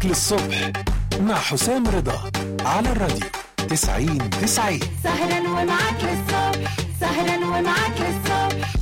معاك للصبح مع حسام رضا على الراديو 90 90 سهرا ومعاك للصبح سهرا ومعاك للصبح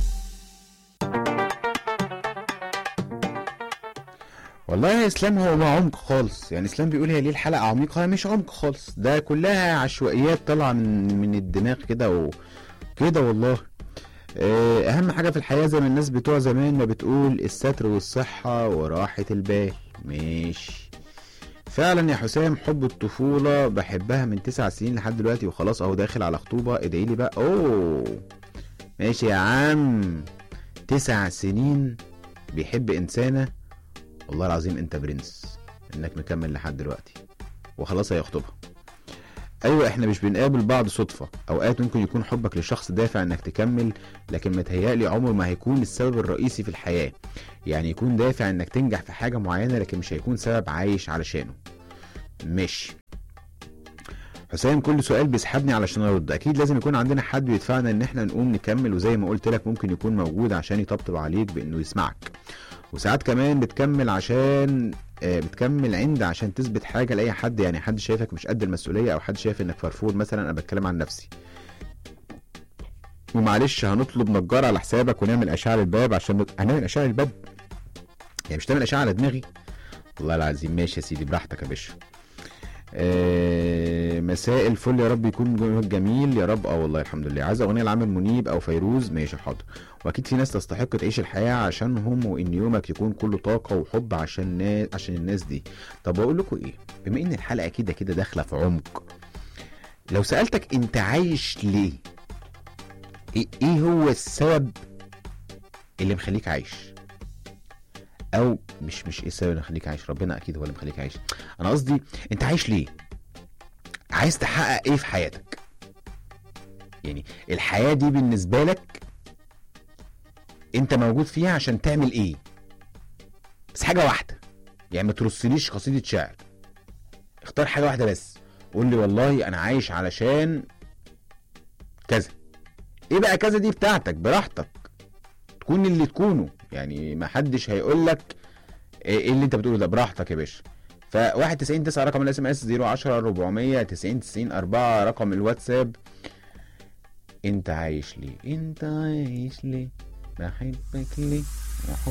والله يا اسلام هو ما عمق خالص يعني اسلام بيقول هي ليه الحلقه عميقه هي مش عمق خالص ده كلها عشوائيات طالعه من من الدماغ كده وكده والله آه، اهم حاجه في الحياه زي ما الناس بتوع زمان ما بتقول الستر والصحه وراحه البال ماشي فعلا يا حسام حب الطفوله بحبها من تسع سنين لحد دلوقتي وخلاص اهو داخل على خطوبه ادعي لي بقى اوه ماشي يا عم تسع سنين بيحب انسانه والله العظيم انت برنس انك مكمل لحد دلوقتي وخلاص هيخطبها ايوه احنا مش بنقابل بعض صدفه اوقات ممكن يكون حبك للشخص دافع انك تكمل لكن متهيألي عمره ما هيكون السبب الرئيسي في الحياه يعني يكون دافع انك تنجح في حاجه معينه لكن مش هيكون سبب عايش علشانه ماشي حسام كل سؤال بيسحبني علشان ارد اكيد لازم يكون عندنا حد بيدفعنا ان احنا نقوم نكمل وزي ما قلت لك ممكن يكون موجود عشان يطبطب عليك بانه يسمعك وساعات كمان بتكمل عشان آه، بتكمل عند عشان تثبت حاجه لاي حد يعني حد شايفك مش قد المسؤوليه او حد شايف انك فرفور مثلا انا بتكلم عن نفسي ومعلش هنطلب نجار على حسابك ونعمل اشعه للباب عشان نط... هنعمل اشعه للباب يعني مش تعمل اشعه على دماغي والله العظيم ماشي يا سيدي براحتك يا باشا آه، مساء الفل يا رب يكون يومك جميل يا رب اه والله الحمد لله عايز اغنيه لعامر منيب او فيروز ماشي حاضر واكيد في ناس تستحق تعيش الحياه عشانهم وان يومك يكون كله طاقه وحب عشان ناس عشان الناس دي طب اقول لكم ايه بما ان الحلقه كده كده داخله في عمق لو سالتك انت عايش ليه ايه إيه هو السبب اللي مخليك عايش او مش مش ايه السبب اللي مخليك عايش ربنا اكيد هو اللي مخليك عايش انا قصدي انت عايش ليه عايز تحقق ايه في حياتك يعني الحياه دي بالنسبه لك انت موجود فيها عشان تعمل ايه بس حاجه واحده يعني ما ترصليش قصيده شعر اختار حاجه واحده بس قول لي والله انا عايش علشان كذا ايه بقى كذا دي بتاعتك براحتك تكون اللي تكونه يعني ما حدش هيقول لك ايه اللي انت بتقوله ده براحتك يا باشا ف 91 9 رقم الاس ام اس 010 400 90 90 4 رقم الواتساب انت عايش ليه انت عايش ليه بحبك ليه